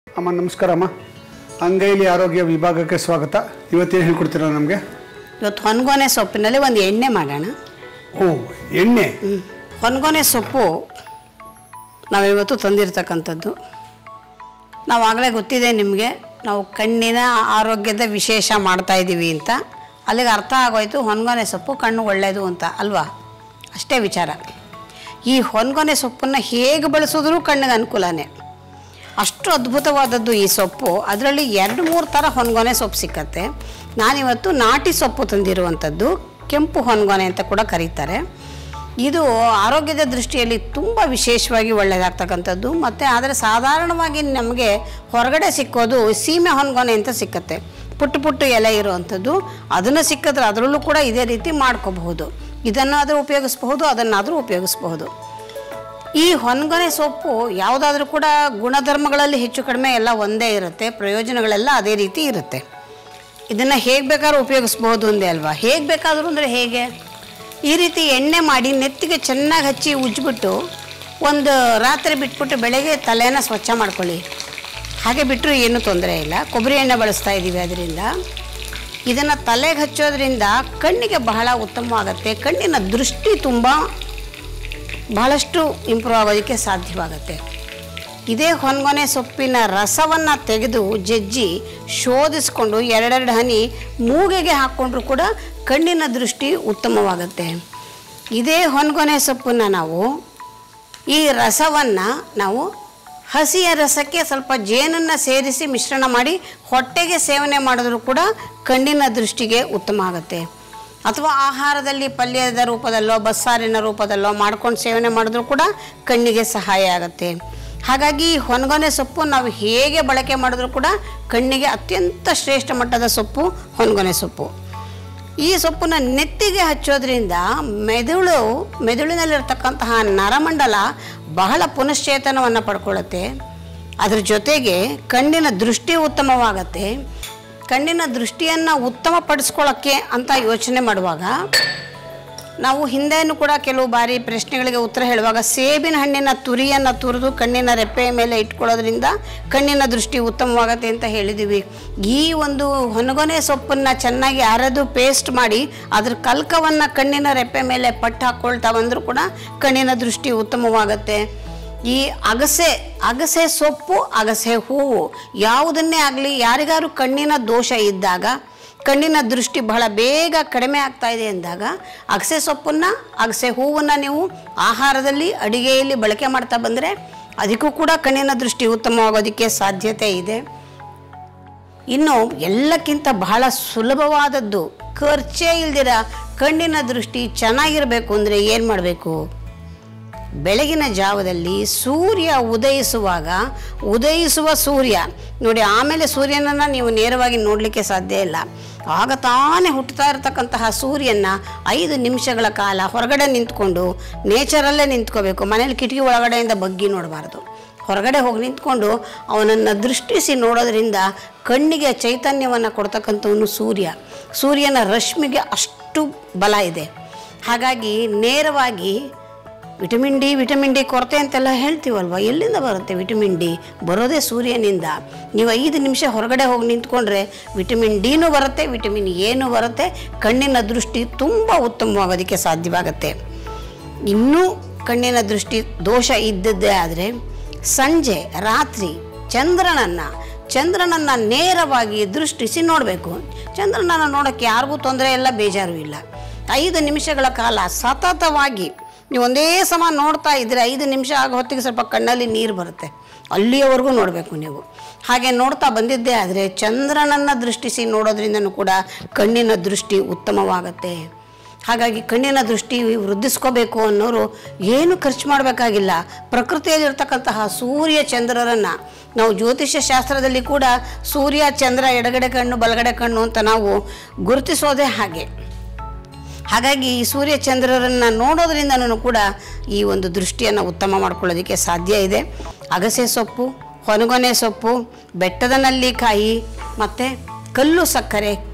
ಅಮ್ಮ ನಮಸ್ಕಾರ ಅಮ್ಮ ಅಂಗೈಲಿ ಆರೋಗ್ಯ ವಿಭಾಗಕ್ಕೆ ಸ್ವಾಗತ ಇವತ್ತೇನು ಹೇಳ್ಕೊಡ್ತೀರಾ ನಮಗೆ ಇವತ್ತು ಹೊನ್ಗೊನೆ ಸೊಪ್ಪಿನಲ್ಲಿ ಒಂದು ಎಣ್ಣೆ ಮಾಡೋಣ ಓ ಎಣ್ಣೆ ಹೊನ್ಗೊನೆ ಸೊಪ್ಪು ನಾವಿವತ್ತು ತಂದಿರ್ತಕ್ಕಂಥದ್ದು ನಾವು ಆಗಲೇ ಗೊತ್ತಿದೆ ನಿಮಗೆ ನಾವು ಕಣ್ಣಿನ ಆರೋಗ್ಯದ ವಿಶೇಷ ಮಾಡ್ತಾ ಇದ್ದೀವಿ ಅಂತ ಅಲ್ಲಿಗೆ ಅರ್ಥ ಆಗೋಯ್ತು ಹೊನ್ಗೊನೆ ಸೊಪ್ಪು ಕಣ್ಣು ಒಳ್ಳೆಯದು ಅಂತ ಅಲ್ವಾ ಅಷ್ಟೇ ವಿಚಾರ ಈ ಹೊನ್ಗೊನೆ ಸೊಪ್ಪನ್ನು ಹೇಗೆ ಬಳಸಿದ್ರೂ ಕಣ್ಣಿಗೆ ಅನುಕೂಲನೇ ಅಷ್ಟು ಅದ್ಭುತವಾದದ್ದು ಈ ಸೊಪ್ಪು ಅದರಲ್ಲಿ ಎರಡು ಮೂರು ಥರ ಹೊನ್ಗೊನೆ ಸೊಪ್ಪು ಸಿಕ್ಕತ್ತೆ ನಾನಿವತ್ತು ನಾಟಿ ಸೊಪ್ಪು ತಂದಿರುವಂಥದ್ದು ಕೆಂಪು ಹೊನ್ಗೊನೆ ಅಂತ ಕೂಡ ಕರೀತಾರೆ ಇದು ಆರೋಗ್ಯದ ದೃಷ್ಟಿಯಲ್ಲಿ ತುಂಬ ವಿಶೇಷವಾಗಿ ಒಳ್ಳೆಯದಾಗ್ತಕ್ಕಂಥದ್ದು ಮತ್ತು ಆದರೆ ಸಾಧಾರಣವಾಗಿ ನಮಗೆ ಹೊರಗಡೆ ಸಿಕ್ಕೋದು ಸೀಮೆ ಹೊನ್ಗೊನೆ ಅಂತ ಸಿಕ್ಕತ್ತೆ ಪುಟ್ಟ ಪುಟ್ಟ ಎಲೆ ಇರುವಂಥದ್ದು ಅದನ್ನು ಸಿಕ್ಕಿದ್ರೆ ಅದರಲ್ಲೂ ಕೂಡ ಇದೇ ರೀತಿ ಮಾಡ್ಕೋಬಹುದು ಇದನ್ನಾದರೂ ಉಪಯೋಗಿಸ್ಬಹುದು ಅದನ್ನಾದರೂ ಉಪಯೋಗಿಸ್ಬಹುದು ಈ ಹೊನ್ಗೊನೆ ಸೊಪ್ಪು ಯಾವುದಾದ್ರೂ ಕೂಡ ಗುಣಧರ್ಮಗಳಲ್ಲಿ ಹೆಚ್ಚು ಕಡಿಮೆ ಎಲ್ಲ ಒಂದೇ ಇರುತ್ತೆ ಪ್ರಯೋಜನಗಳೆಲ್ಲ ಅದೇ ರೀತಿ ಇರುತ್ತೆ ಇದನ್ನು ಹೇಗೆ ಬೇಕಾದ್ರೂ ಉಪಯೋಗಿಸ್ಬೋದು ಅಂದೆ ಅಲ್ವಾ ಹೇಗೆ ಬೇಕಾದರೂ ಅಂದರೆ ಹೇಗೆ ಈ ರೀತಿ ಎಣ್ಣೆ ಮಾಡಿ ನೆತ್ತಿಗೆ ಚೆನ್ನಾಗಿ ಹಚ್ಚಿ ಉಜ್ಜಿಬಿಟ್ಟು ಒಂದು ರಾತ್ರಿ ಬಿಟ್ಬಿಟ್ಟು ಬೆಳಗ್ಗೆ ತಲೆನ ಸ್ವಚ್ಛ ಮಾಡ್ಕೊಳ್ಳಿ ಹಾಗೆ ಬಿಟ್ಟರು ಏನೂ ತೊಂದರೆ ಇಲ್ಲ ಕೊಬ್ಬರಿ ಎಣ್ಣೆ ಬಳಸ್ತಾ ಇದ್ದೀವಿ ಅದರಿಂದ ಇದನ್ನು ತಲೆಗೆ ಹಚ್ಚೋದ್ರಿಂದ ಕಣ್ಣಿಗೆ ಬಹಳ ಉತ್ತಮವಾಗುತ್ತೆ ಕಣ್ಣಿನ ದೃಷ್ಟಿ ತುಂಬ ಬಹಳಷ್ಟು ಇಂಪ್ರೂವ್ ಆಗೋದಕ್ಕೆ ಸಾಧ್ಯವಾಗುತ್ತೆ ಇದೇ ಹೊನ್ಗೊನೆ ಸೊಪ್ಪಿನ ರಸವನ್ನು ತೆಗೆದು ಜಜ್ಜಿ ಶೋಧಿಸ್ಕೊಂಡು ಎರಡೆರಡು ಹನಿ ಮೂಗೆಗೆ ಹಾಕ್ಕೊಂಡ್ರೂ ಕೂಡ ಕಣ್ಣಿನ ದೃಷ್ಟಿ ಉತ್ತಮವಾಗುತ್ತೆ ಇದೇ ಹೊನ್ಗೊನೆ ಸೊಪ್ಪನ್ನು ನಾವು ಈ ರಸವನ್ನು ನಾವು ಹಸಿಯ ರಸಕ್ಕೆ ಸ್ವಲ್ಪ ಜೇನನ್ನು ಸೇರಿಸಿ ಮಿಶ್ರಣ ಮಾಡಿ ಹೊಟ್ಟೆಗೆ ಸೇವನೆ ಮಾಡಿದ್ರೂ ಕೂಡ ಕಣ್ಣಿನ ದೃಷ್ಟಿಗೆ ಉತ್ತಮ ಆಗುತ್ತೆ ಅಥವಾ ಆಹಾರದಲ್ಲಿ ಪಲ್ಯದ ರೂಪದಲ್ಲೋ ಬಸ್ಸಾರಿನ ರೂಪದಲ್ಲೋ ಮಾಡ್ಕೊಂಡು ಸೇವನೆ ಮಾಡಿದ್ರೂ ಕೂಡ ಕಣ್ಣಿಗೆ ಸಹಾಯ ಆಗುತ್ತೆ ಹಾಗಾಗಿ ಈ ಹೊನ್ಗೊನೆ ಸೊಪ್ಪು ನಾವು ಹೇಗೆ ಬಳಕೆ ಮಾಡಿದ್ರೂ ಕೂಡ ಕಣ್ಣಿಗೆ ಅತ್ಯಂತ ಶ್ರೇಷ್ಠ ಮಟ್ಟದ ಸೊಪ್ಪು ಹೊನ್ಗೊನೆ ಸೊಪ್ಪು ಈ ಸೊಪ್ಪನ್ನ ನೆತ್ತಿಗೆ ಹಚ್ಚೋದ್ರಿಂದ ಮೆದುಳು ಮೆದುಳಿನಲ್ಲಿರ್ತಕ್ಕಂತಹ ನರಮಂಡಲ ಬಹಳ ಪುನಶ್ಚೇತನವನ್ನು ಪಡ್ಕೊಳ್ಳುತ್ತೆ ಅದ್ರ ಜೊತೆಗೆ ಕಣ್ಣಿನ ದೃಷ್ಟಿ ಉತ್ತಮವಾಗತ್ತೆ ಕಣ್ಣಿನ ದೃಷ್ಟಿಯನ್ನು ಉತ್ತಮಪಡಿಸ್ಕೊಳ್ಳೋಕ್ಕೆ ಅಂತ ಯೋಚನೆ ಮಾಡುವಾಗ ನಾವು ಹಿಂದೆನೂ ಕೂಡ ಕೆಲವು ಬಾರಿ ಪ್ರಶ್ನೆಗಳಿಗೆ ಉತ್ತರ ಹೇಳುವಾಗ ಸೇಬಿನ ಹಣ್ಣಿನ ತುರಿಯನ್ನು ತುರಿದು ಕಣ್ಣಿನ ರೆಪ್ಪೆಯ ಮೇಲೆ ಇಟ್ಕೊಳ್ಳೋದ್ರಿಂದ ಕಣ್ಣಿನ ದೃಷ್ಟಿ ಉತ್ತಮವಾಗತ್ತೆ ಅಂತ ಹೇಳಿದ್ದೀವಿ ಈ ಒಂದು ಹೊನಗೊನೆ ಸೊಪ್ಪನ್ನು ಚೆನ್ನಾಗಿ ಅರೆದು ಪೇಸ್ಟ್ ಮಾಡಿ ಅದ್ರ ಕಲ್ಕವನ್ನು ಕಣ್ಣಿನ ರೆಪ್ಪೆ ಮೇಲೆ ಪಟ್ಟು ಹಾಕ್ಕೊಳ್ತಾ ಬಂದರೂ ಕೂಡ ಕಣ್ಣಿನ ದೃಷ್ಟಿ ಉತ್ತಮವಾಗತ್ತೆ ಈ ಅಗಸೆ ಅಗಸೆ ಸೊಪ್ಪು ಅಗಸೆ ಹೂವು ಯಾವುದನ್ನೇ ಆಗಲಿ ಯಾರಿಗಾರು ಕಣ್ಣಿನ ದೋಷ ಇದ್ದಾಗ ಕಣ್ಣಿನ ದೃಷ್ಟಿ ಬಹಳ ಬೇಗ ಕಡಿಮೆ ಆಗ್ತಾ ಇದೆ ಅಂದಾಗ ಅಗಸೆ ಸೊಪ್ಪನ್ನು ಅಗಸೆ ಹೂವನ್ನು ನೀವು ಆಹಾರದಲ್ಲಿ ಅಡಿಗೆಯಲ್ಲಿ ಬಳಕೆ ಮಾಡ್ತಾ ಬಂದರೆ ಅದಕ್ಕೂ ಕೂಡ ಕಣ್ಣಿನ ದೃಷ್ಟಿ ಉತ್ತಮವಾಗೋದಕ್ಕೆ ಸಾಧ್ಯತೆ ಇದೆ ಇನ್ನು ಎಲ್ಲಕ್ಕಿಂತ ಬಹಳ ಸುಲಭವಾದದ್ದು ಖರ್ಚೇ ಇಲ್ದಿರ ಕಣ್ಣಿನ ದೃಷ್ಟಿ ಚೆನ್ನಾಗಿರಬೇಕು ಅಂದರೆ ಏನು ಮಾಡಬೇಕು ಬೆಳಗಿನ ಜಾವದಲ್ಲಿ ಸೂರ್ಯ ಉದಯಿಸುವಾಗ ಉದಯಿಸುವ ಸೂರ್ಯ ನೋಡಿ ಆಮೇಲೆ ಸೂರ್ಯನನ್ನು ನೀವು ನೇರವಾಗಿ ನೋಡಲಿಕ್ಕೆ ಸಾಧ್ಯ ಇಲ್ಲ ಆಗ ತಾನೇ ಹುಟ್ಟುತ್ತಾ ಇರತಕ್ಕಂತಹ ಸೂರ್ಯನ ಐದು ನಿಮಿಷಗಳ ಕಾಲ ಹೊರಗಡೆ ನಿಂತ್ಕೊಂಡು ನೇಚರಲ್ಲೇ ನಿಂತ್ಕೋಬೇಕು ಮನೇಲಿ ಕಿಟಕಿ ಒಳಗಡೆಯಿಂದ ಬಗ್ಗಿ ನೋಡಬಾರ್ದು ಹೊರಗಡೆ ಹೋಗಿ ನಿಂತ್ಕೊಂಡು ಅವನನ್ನು ದೃಷ್ಟಿಸಿ ನೋಡೋದ್ರಿಂದ ಕಣ್ಣಿಗೆ ಚೈತನ್ಯವನ್ನು ಕೊಡ್ತಕ್ಕಂಥವನು ಸೂರ್ಯ ಸೂರ್ಯನ ರಶ್ಮಿಗೆ ಅಷ್ಟು ಬಲ ಇದೆ ಹಾಗಾಗಿ ನೇರವಾಗಿ ವಿಟಮಿನ್ ಡಿ ವಿಟಮಿನ್ ಡಿ ಕೊರತೆ ಅಂತೆಲ್ಲ ಹೇಳ್ತೀವಲ್ವ ಎಲ್ಲಿಂದ ಬರುತ್ತೆ ವಿಟಮಿನ್ ಡಿ ಬರೋದೇ ಸೂರ್ಯನಿಂದ ನೀವು ಐದು ನಿಮಿಷ ಹೊರಗಡೆ ಹೋಗಿ ನಿಂತ್ಕೊಂಡ್ರೆ ವಿಟಮಿನ್ ಡಿನೂ ಬರುತ್ತೆ ವಿಟಮಿನ್ ಎನೂ ಬರುತ್ತೆ ಕಣ್ಣಿನ ದೃಷ್ಟಿ ತುಂಬ ಉತ್ತಮವಾಗೋದಕ್ಕೆ ಸಾಧ್ಯವಾಗುತ್ತೆ ಇನ್ನೂ ಕಣ್ಣಿನ ದೃಷ್ಟಿ ದೋಷ ಇದ್ದದ್ದೇ ಆದರೆ ಸಂಜೆ ರಾತ್ರಿ ಚಂದ್ರನನ್ನು ಚಂದ್ರನನ್ನು ನೇರವಾಗಿ ದೃಷ್ಟಿಸಿ ನೋಡಬೇಕು ಚಂದ್ರನನ್ನು ನೋಡೋಕ್ಕೆ ಯಾರಿಗೂ ತೊಂದರೆ ಇಲ್ಲ ಬೇಜಾರು ಇಲ್ಲ ಐದು ನಿಮಿಷಗಳ ಕಾಲ ಸತತವಾಗಿ ನೀವು ಒಂದೇ ಸಮ ನೋಡ್ತಾ ಇದ್ರೆ ಐದು ನಿಮಿಷ ಆಗೋ ಹೊತ್ತಿಗೆ ಸ್ವಲ್ಪ ಕಣ್ಣಲ್ಲಿ ನೀರು ಬರುತ್ತೆ ಅಲ್ಲಿಯವರೆಗೂ ನೋಡಬೇಕು ನೀವು ಹಾಗೆ ನೋಡ್ತಾ ಬಂದಿದ್ದೇ ಆದರೆ ಚಂದ್ರನನ್ನು ದೃಷ್ಟಿಸಿ ನೋಡೋದ್ರಿಂದನೂ ಕೂಡ ಕಣ್ಣಿನ ದೃಷ್ಟಿ ಉತ್ತಮವಾಗತ್ತೆ ಹಾಗಾಗಿ ಕಣ್ಣಿನ ದೃಷ್ಟಿ ವೃದ್ಧಿಸ್ಕೋಬೇಕು ಅನ್ನೋರು ಏನು ಖರ್ಚು ಮಾಡಬೇಕಾಗಿಲ್ಲ ಪ್ರಕೃತಿಯಲ್ಲಿರ್ತಕ್ಕಂತಹ ಸೂರ್ಯ ಚಂದ್ರರನ್ನು ನಾವು ಜ್ಯೋತಿಷ್ಯ ಶಾಸ್ತ್ರದಲ್ಲಿ ಕೂಡ ಸೂರ್ಯ ಚಂದ್ರ ಎಡಗಡೆ ಕಣ್ಣು ಬಲಗಡೆ ಕಣ್ಣು ಅಂತ ನಾವು ಗುರುತಿಸೋದೇ ಹಾಗೆ ಹಾಗಾಗಿ ಈ ಸೂರ್ಯ ಚಂದ್ರರನ್ನು ನೋಡೋದ್ರಿಂದನೂ ಕೂಡ ಈ ಒಂದು ದೃಷ್ಟಿಯನ್ನು ಉತ್ತಮ ಮಾಡ್ಕೊಳ್ಳೋದಕ್ಕೆ ಸಾಧ್ಯ ಇದೆ ಅಗಸೆ ಸೊಪ್ಪು ಹೊನಗೊನೆ ಸೊಪ್ಪು ಬೆಟ್ಟದ ನಲ್ಲಿಕಾಯಿ ಮತ್ತು ಕಲ್ಲು ಸಕ್ಕರೆ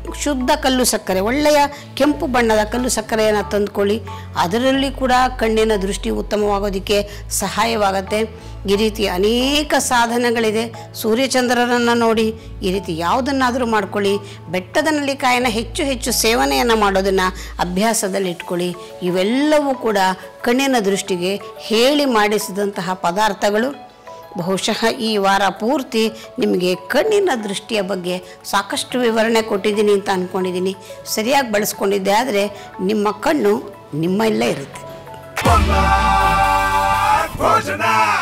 ಶುದ್ಧ ಕಲ್ಲು ಸಕ್ಕರೆ ಒಳ್ಳೆಯ ಕೆಂಪು ಬಣ್ಣದ ಕಲ್ಲು ಸಕ್ಕರೆಯನ್ನು ತಂದುಕೊಳ್ಳಿ ಅದರಲ್ಲಿ ಕೂಡ ಕಣ್ಣಿನ ದೃಷ್ಟಿ ಉತ್ತಮವಾಗೋದಕ್ಕೆ ಸಹಾಯವಾಗುತ್ತೆ ಈ ರೀತಿ ಅನೇಕ ಸಾಧನಗಳಿದೆ ಸೂರ್ಯಚಂದ್ರರನ್ನು ನೋಡಿ ಈ ರೀತಿ ಯಾವುದನ್ನಾದರೂ ಮಾಡ್ಕೊಳ್ಳಿ ಬೆಟ್ಟದ ನಲ್ಲಿಕಾಯನ್ನು ಹೆಚ್ಚು ಹೆಚ್ಚು ಸೇವನೆಯನ್ನು ಮಾಡೋದನ್ನು ಅಭ್ಯಾಸದಲ್ಲಿ ಇಟ್ಕೊಳ್ಳಿ ಇವೆಲ್ಲವೂ ಕೂಡ ಕಣ್ಣಿನ ದೃಷ್ಟಿಗೆ ಹೇಳಿ ಮಾಡಿಸಿದಂತಹ ಪದಾರ್ಥಗಳು ಬಹುಶಃ ಈ ವಾರ ಪೂರ್ತಿ ನಿಮಗೆ ಕಣ್ಣಿನ ದೃಷ್ಟಿಯ ಬಗ್ಗೆ ಸಾಕಷ್ಟು ವಿವರಣೆ ಕೊಟ್ಟಿದ್ದೀನಿ ಅಂತ ಅಂದ್ಕೊಂಡಿದ್ದೀನಿ ಸರಿಯಾಗಿ ಬಳಸ್ಕೊಂಡಿದ್ದೆ ಆದರೆ ನಿಮ್ಮ ಕಣ್ಣು ನಿಮ್ಮಲ್ಲೇ ಇರುತ್ತೆ Bomba! Poison